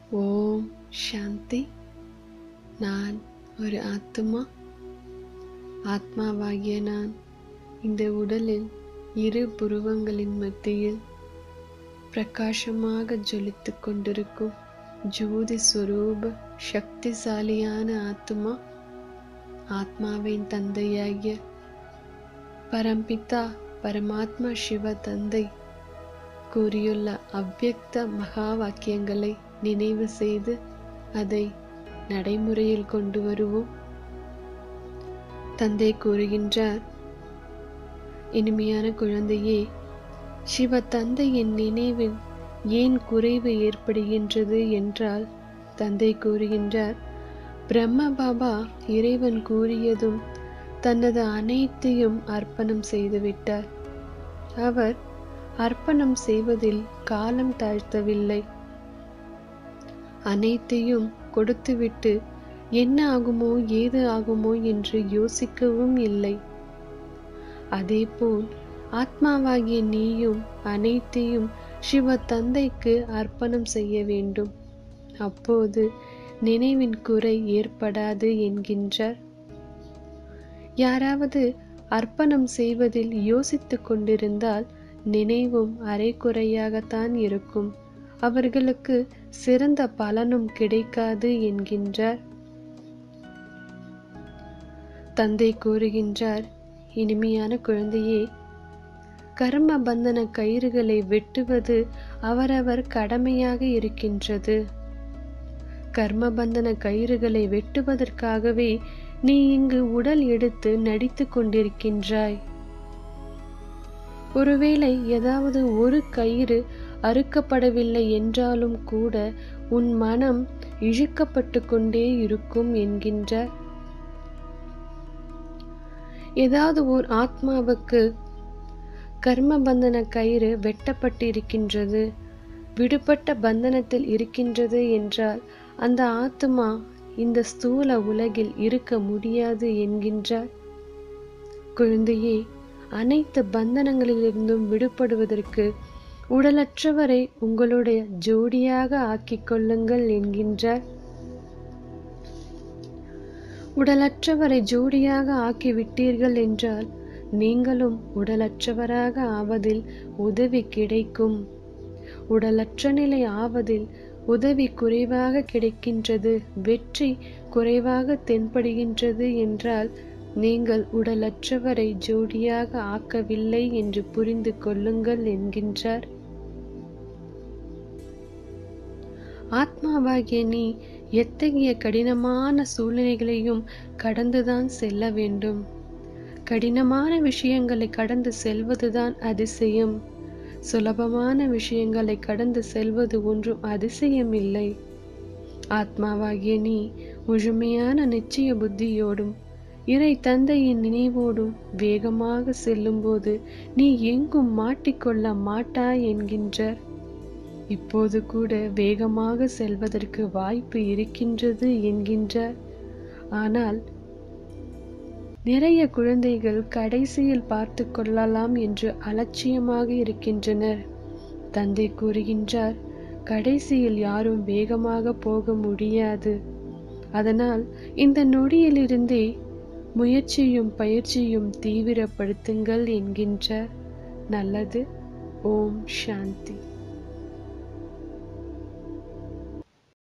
ஓம் சாந்தி நான் ஒரு ஆத்மா ஆத்மாவாகிய நான் இந்த உடலில் இரு புருவங்களின் மத்தியில் பிரகாசமாக ஜொலித்துக் கொண்டிருக்கும் ஜோதி ஸ்வரூப சக்திசாலியான ஆத்மா ஆத்மாவின் தந்தையாகிய பரம்பிதா பரமாத்மா சிவ தந்தை கூறியுள்ள அவ்யக்த மகா வாக்கியங்களை நினைவு செய்து அதை நடைமுறையில் கொண்டு வருவோம் தந்தை கூறுகின்றார் இனிமையான குழந்தையே சிவ தந்தையின் நினைவில் ஏன் குறைவு ஏற்படுகின்றது என்றால் தந்தை கூறுகின்றார் பிரம்ம பாபா இறைவன் கூறியதும் தனது அனைத்தையும் அர்ப்பணம் செய்துவிட்டார் அவர் அர்ப்பணம் செய்வதில் காலம் தாழ்த்தவில்லை அனைத்தையும் கொடுத்துவிட்டு என்ன ஆகுமோ ஏது ஆகுமோ என்று யோசிக்கவும் இல்லை அதேபோல் ஆத்மாவாகிய நீயும் அனைத்தையும் சிவ தந்தைக்கு அர்ப்பணம் செய்ய வேண்டும் அப்போது நினைவின் குறை ஏற்படாது என்கின்றார் யாராவது அர்ப்பணம் செய்வதில் யோசித்துக் கொண்டிருந்தால் நினைவும் அரைக்குறையாகத்தான் இருக்கும் அவர்களுக்கு சிறந்த பலனும் கிடைக்காது என்கின்றார் தந்தை கூறுகின்றார் இனிமையான குழந்தையே கர்ம பந்தன கயிறுகளை வெட்டுவது அவரவர் கடமையாக இருக்கின்றது கர்ம பந்தன கயிறுகளை வெட்டுவதற்காகவே நீ இங்கு உடல் எடுத்து நடித்து கொண்டிருக்கின்றாய் ஒருவேளை ஏதாவது ஒரு கயிறு அறுக்கப்படவில்லை என்றாலும் கூட உன் மனம் இழுக்கப்பட்டு கொண்டே இருக்கும் என்கின்றார் ஏதாவது ஓர் ஆத்மாவுக்கு கர்ம பந்தன கயிறு வெட்டப்பட்டு இருக்கின்றது விடுபட்ட பந்தனத்தில் இருக்கின்றது என்றால் அந்த ஆத்மா இந்த ஸ்தூல உலகில் இருக்க முடியாது என்கின்றார் குழந்தையே அனைத்து பந்தனங்களிலிருந்தும் விடுபடுவதற்கு உடலற்றவரை உங்களுடைய ஜோடியாக ஆக்கிக் கொள்ளுங்கள் என்கின்றார் உடலற்றவரை ஜோடியாக ஆக்கி விட்டீர்கள் என்றால் நீங்களும் உடலற்றவராக ஆவதில் உதவி கிடைக்கும் உடலற்ற நிலை ஆவதில் உதவி குறைவாக கிடைக்கின்றது வெற்றி குறைவாக தென்படுகின்றது என்றால் நீங்கள் உடலற்றவரை ஜோடியாக ஆக்கவில்லை என்று புரிந்து கொள்ளுங்கள் என்கின்றார் ஆத்மாவாகிய நீ எத்தகைய கடினமான சூழ்நிலைகளையும் கடந்துதான் செல்ல வேண்டும் கடினமான விஷயங்களை கடந்து செல்வதுதான் அதிசயம் சுலபமான விஷயங்களை கடந்து செல்வது ஒன்றும் அதிசயம் இல்லை ஆத்மாவாகிய நீ முழுமையான நிச்சய புத்தியோடும் இறை தந்தையின் நினைவோடும் வேகமாக செல்லும்போது நீ எங்கும் மாட்டிக்கொள்ள மாட்டாய் என்கின்றார் இப்போது கூட வேகமாக செல்வதற்கு வாய்ப்பு இருக்கின்றது என்கின்றார் ஆனால் நிறைய குழந்தைகள் கடைசியில் பார்த்து கொள்ளலாம் என்று அலட்சியமாக இருக்கின்றனர் தந்தை கூறுகின்றார் கடைசியில் யாரும் வேகமாக போக முடியாது அதனால் இந்த நொடியிலிருந்தே முயற்சியும் பயிற்சியும் தீவிரப்படுத்துங்கள் என்கின்றார் நல்லது ஓம் சாந்தி